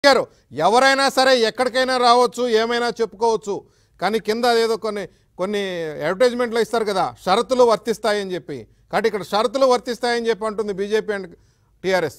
గారు ఎవరైనా సరే ఎక్కడికైనా రావచ్చు ఏమైనా చెప్పుకోవచ్చు కానీ కింద అదేదో కొన్ని కొన్ని అడ్వర్టైజ్మెంట్లు ఇస్తారు కదా షరతులు వర్తిస్తాయని చెప్పి కాబట్టి ఇక్కడ షరతులు వర్తిస్తాయని చెప్పి అంటుంది బీజేపీ అండ్ టీఆర్ఎస్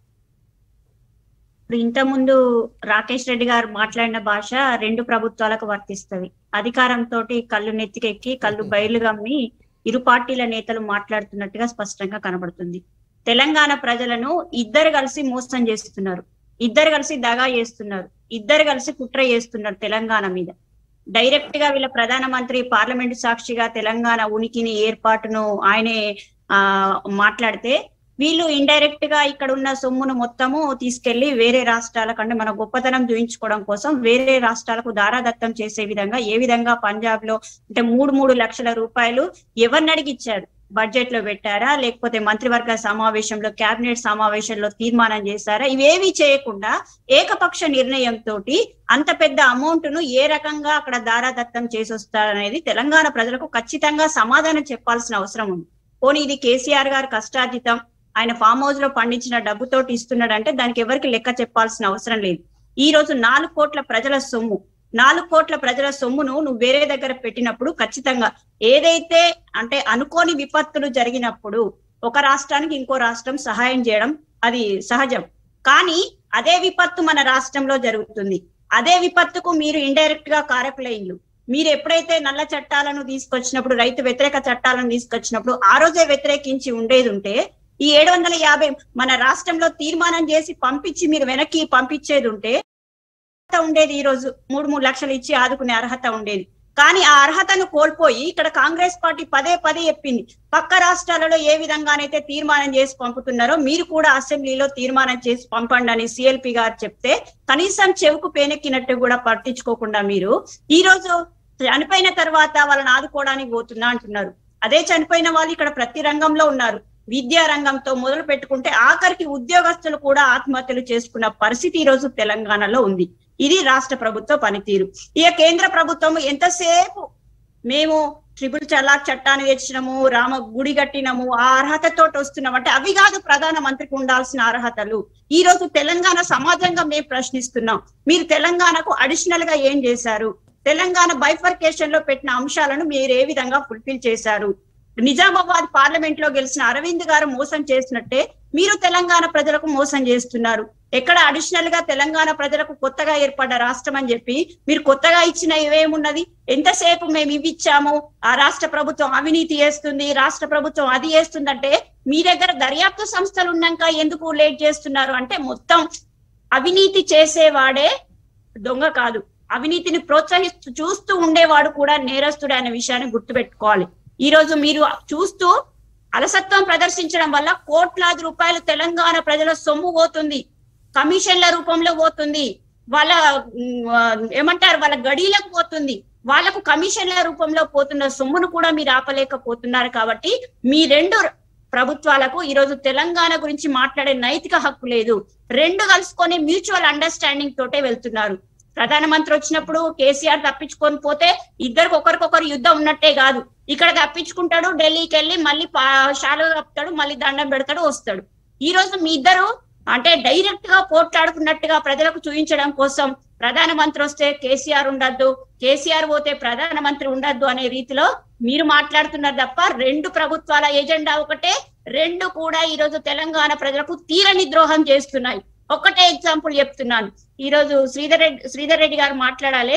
ఇప్పుడు ఇంతకుముందు రాకేష్ రెడ్డి గారు మాట్లాడిన భాష రెండు ప్రభుత్వాలకు వర్తిస్తది అధికారంతో కళ్ళు నెత్తికెక్కి కళ్ళు బయలు గమ్మి ఇరు పార్టీల నేతలు మాట్లాడుతున్నట్టుగా స్పష్టంగా కనబడుతుంది తెలంగాణ ప్రజలను ఇద్దరు కలిసి మోసం చేస్తున్నారు ఇద్దరు కలిసి దగా చేస్తున్నారు ఇద్దరు కలిసి కుట్ర చేస్తున్నారు తెలంగాణ మీద డైరెక్ట్ గా వీళ్ళ ప్రధానమంత్రి పార్లమెంటు సాక్షిగా తెలంగాణ ఉనికిని ఏర్పాటును ఆయనే ఆ మాట్లాడితే వీళ్ళు ఇండైరెక్ట్ గా ఇక్కడ ఉన్న సొమ్మును మొత్తము తీసుకెళ్లి వేరే రాష్ట్రాలకు అంటే మన గొప్పతనం చూపించుకోవడం కోసం వేరే రాష్ట్రాలకు దారాదత్తం చేసే విధంగా ఏ విధంగా పంజాబ్ లో అంటే మూడు మూడు లక్షల రూపాయలు ఎవరిని అడిగిచ్చారు బడ్జెట్ లో పెట్టారా లేకపోతే మంత్రివర్గ సమావేశంలో కేబినెట్ సమావేశంలో తీర్మానం చేశారా ఇవేవి చేయకుండా ఏకపక్ష నిర్ణయంతో అంత పెద్ద అమౌంట్ ను ఏ రకంగా అక్కడ దారాదత్తం చేసి వస్తారనేది తెలంగాణ ప్రజలకు ఖచ్చితంగా సమాధానం చెప్పాల్సిన అవసరం ఉంది పోనీ ఇది కేసీఆర్ గారు కష్టార్జితం ఆయన ఫామ్ హౌస్ లో పండించిన డబ్బుతోటి ఇస్తున్నాడంటే దానికి ఎవరికి లెక్క చెప్పాల్సిన అవసరం లేదు ఈ రోజు నాలుగు కోట్ల ప్రజల సొమ్ము నాలుగు కోట్ల ప్రజల సొమ్మును నువ్వు వేరే దగ్గర పెట్టినప్పుడు ఖచ్చితంగా ఏదైతే అంటే అనుకోని విపత్తులు జరిగినప్పుడు ఒక రాష్ట్రానికి ఇంకో రాష్ట్రం సహాయం చేయడం అది సహజం కానీ అదే విపత్తు మన రాష్ట్రంలో జరుగుతుంది అదే విపత్తుకు మీరు ఇండైరెక్ట్ గా కారకులైన్లు మీరు ఎప్పుడైతే నల్ల చట్టాలను తీసుకొచ్చినప్పుడు రైతు వ్యతిరేక చట్టాలను తీసుకొచ్చినప్పుడు ఆ రోజే వ్యతిరేకించి ఉండేది ఉంటే ఈ ఏడు వందల యాభై మన రాష్ట్రంలో తీర్మానం చేసి పంపించి మీరు వెనక్కి పంపించేది ఉంటే అర్హత ఉండేది ఈ రోజు మూడు మూడు లక్షలు ఇచ్చి ఆదుకునే అర్హత ఉండేది కానీ ఆ అర్హతను కోల్పోయి ఇక్కడ కాంగ్రెస్ పార్టీ పదే పదే చెప్పింది పక్క రాష్ట్రాలలో ఏ విధంగానైతే తీర్మానం చేసి పంపుతున్నారో మీరు కూడా అసెంబ్లీలో తీర్మానం చేసి పంపండి అని సిఎల్పి గారు చెప్తే కనీసం చెవుకు పేనెక్కినట్టు కూడా పట్టించుకోకుండా మీరు ఈ రోజు చనిపోయిన తర్వాత వాళ్ళని ఆదుకోవడానికి పోతున్నా అంటున్నారు అదే చనిపోయిన వాళ్ళు ఇక్కడ ప్రతి రంగంలో ఉన్నారు విద్యా రంగంతో మొదలు పెట్టుకుంటే ఆఖరికి ఉద్యోగస్తులు కూడా ఆత్మహత్యలు చేసుకున్న పరిస్థితి ఈ రోజు తెలంగాణలో ఉంది ఇది రాష్ట్ర ప్రభుత్వ పనితీరు ఇక కేంద్ర ప్రభుత్వం ఎంతసేపు మేము ట్రిపుల్ చలాక్ చట్టాన్ని తెచ్చినాము రామ గుడి కట్టినాము ఆ అర్హతతో వస్తున్నాం అంటే అవి కాదు ప్రధాన మంత్రికి ఉండాల్సిన అర్హతలు ఈ రోజు తెలంగాణ సమాజంగా మేము ప్రశ్నిస్తున్నాం మీరు తెలంగాణకు అడిషనల్ గా ఏం చేశారు తెలంగాణ బైఫర్కేషన్ లో పెట్టిన అంశాలను మీరు ఏ విధంగా ఫుల్ఫిల్ చేశారు నిజామాబాద్ పార్లమెంట్ లో గెలిచిన అరవింద్ గారు మోసం చేసినట్టే మీరు తెలంగాణ ప్రజలకు మోసం చేస్తున్నారు ఎక్కడ అడిషనల్ గా తెలంగాణ ప్రజలకు కొత్తగా ఏర్పడ్డ రాష్ట్రం అని చెప్పి మీరు కొత్తగా ఇచ్చిన ఇవేమున్నది ఎంతసేపు మేము ఇవి ఇచ్చాము ఆ రాష్ట్ర ప్రభుత్వం అవినీతి చేస్తుంది రాష్ట్ర ప్రభుత్వం అది చేస్తుందంటే మీ దగ్గర దర్యాప్తు సంస్థలు ఉన్నాక ఎందుకు లేట్ చేస్తున్నారు అంటే మొత్తం అవినీతి చేసేవాడే దొంగ కాదు అవినీతిని ప్రోత్సహిస్తూ చూస్తూ ఉండేవాడు కూడా నేరస్తుడే అనే విషయాన్ని గుర్తుపెట్టుకోవాలి ఈ రోజు మీరు చూస్తూ అలసత్వం ప్రదర్శించడం వల్ల కోట్లాది రూపాయలు తెలంగాణ ప్రజల సొమ్ము పోతుంది కమిషన్ల రూపంలో పోతుంది వాళ్ళ ఉమ్, ఆ, ఏమంటారు వాళ్ళ గడీలకు పోతుంది వాళ్ళకు కమిషన్ల రూపంలో పోతున్న సొమ్మును కూడా మీరు ఆపలేకపోతున్నారు కాబట్టి మీ రెండు ప్రభుత్వాలకు ఈ రోజు తెలంగాణ గురించి మాట్లాడే నైతిక హక్కు లేదు రెండు కలుసుకొని మ్యూచువల్ అండర్స్టాండింగ్ తోటే వెళ్తున్నారు ప్రధానమంత్రి వచ్చినప్పుడు కేసీఆర్ తప్పించుకొని పోతే ఇద్దరికి ఒకరికొకరు యుద్ధం ఉన్నట్టే కాదు ఇక్కడ తప్పించుకుంటాడు ఢిల్లీకి వెళ్ళి మళ్ళీ షాలో కప్పుతాడు మళ్ళీ దండం పెడతాడు వస్తాడు ఈ రోజు మీ ఇద్దరు అంటే డైరెక్ట్ గా పోట్లాడుకున్నట్టుగా ప్రజలకు చూపించడం కోసం ప్రధానమంత్రి వస్తే కేసీఆర్ ఉండద్దు కేసీఆర్ పోతే ప్రధానమంత్రి ఉండద్దు అనే రీతిలో మీరు మాట్లాడుతున్నారు తప్ప రెండు ప్రభుత్వాల ఎజెండా ఒకటే రెండు కూడా ఈ రోజు తెలంగాణ ప్రజలకు తీరని ద్రోహం చేస్తున్నాయి ఒక్కటే ఎగ్జాంపుల్ చెప్తున్నాను ఈ రోజు శ్రీధర్ రెడ్డి శ్రీధర్ రెడ్డి గారు మాట్లాడాలి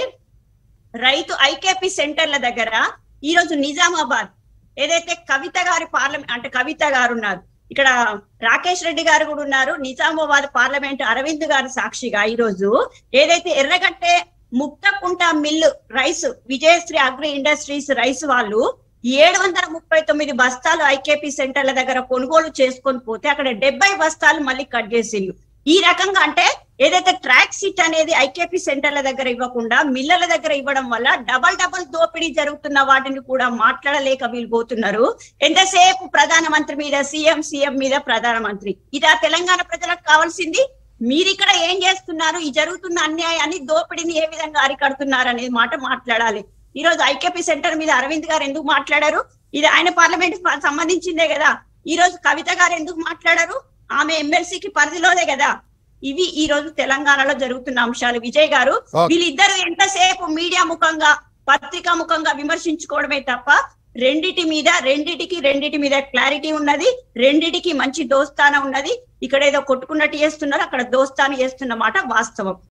రైతు ఐకేపీ సెంటర్ల దగ్గర ఈ రోజు నిజామాబాద్ ఏదైతే కవిత గారి పార్లమెంట్ అంటే కవిత గారు ఉన్నారు ఇక్కడ రాకేష్ రెడ్డి గారు కూడా ఉన్నారు నిజామాబాద్ పార్లమెంట్ అరవింద్ గారు సాక్షిగా ఈ రోజు ఏదైతే Erragatte Mukthakunta mill rice Vijayasri agri industries rice వాళ్ళు ఏడు వందల ముప్పై తొమ్మిది బస్తాలు ఐకేపీ సెంటర్ల దగ్గర కొనుగోలు చేసుకొని పోతే అక్కడ డెబ్బై బస్తాలు మళ్ళీ కట్ చేసిండ్రు ఈ రకంగా అంటే ఏదైతే ట్రాక్ సీట్ అనేది ఐకేపీ సెంటర్ల దగ్గర ఇవ్వకుండా మిల్లల దగ్గర ఇవ్వడం వల్ల డబల్ డబల్ దోపిడీ జరుగుతున్న వాటిని కూడా మాట్లాడలేక వీళ్ళు పోతున్నారు ఎంతసేపు ప్రధానమంత్రి మీద సీఎం సీఎం మీద ప్రధానమంత్రి ఇదా తెలంగాణ ప్రజలకు కావాల్సింది మీరు ఇక్కడ ఏం చేస్తున్నారు ఈ జరుగుతున్న అన్యాయాన్ని దోపిడీని ఏ విధంగా అరికడుతున్నారు అనే మాట మాట్లాడాలి ఈ రోజు ఐకేపీ సెంటర్ మీద అరవింద్ గారు ఎందుకు మాట్లాడారు ఇది ఆయన పార్లమెంట్ సంబంధించిందే కదా ఈ రోజు కవిత గారు ఎందుకు మాట్లాడారు ఆమె ఎమ్మెల్సీకి పరిధిలోనే కదా ఇవి ఈ రోజు తెలంగాణలో జరుగుతున్న అంశాలు విజయ్ గారు Okay. వీళ్ళిద్దరు ఎంతసేపు మీడియా ముఖంగా పత్రికా ముఖంగా విమర్శించుకోవడమే తప్ప రెండిటి మీద రెండిటికి రెండిటి మీద క్లారిటీ ఉన్నది రెండిటికి మంచి దోస్తాన ఉన్నది ఇక్కడ ఏదో కొట్టుకున్నట్టు చేస్తున్నారు అక్కడ దోస్తాను చేస్తున్న మాట వాస్తవం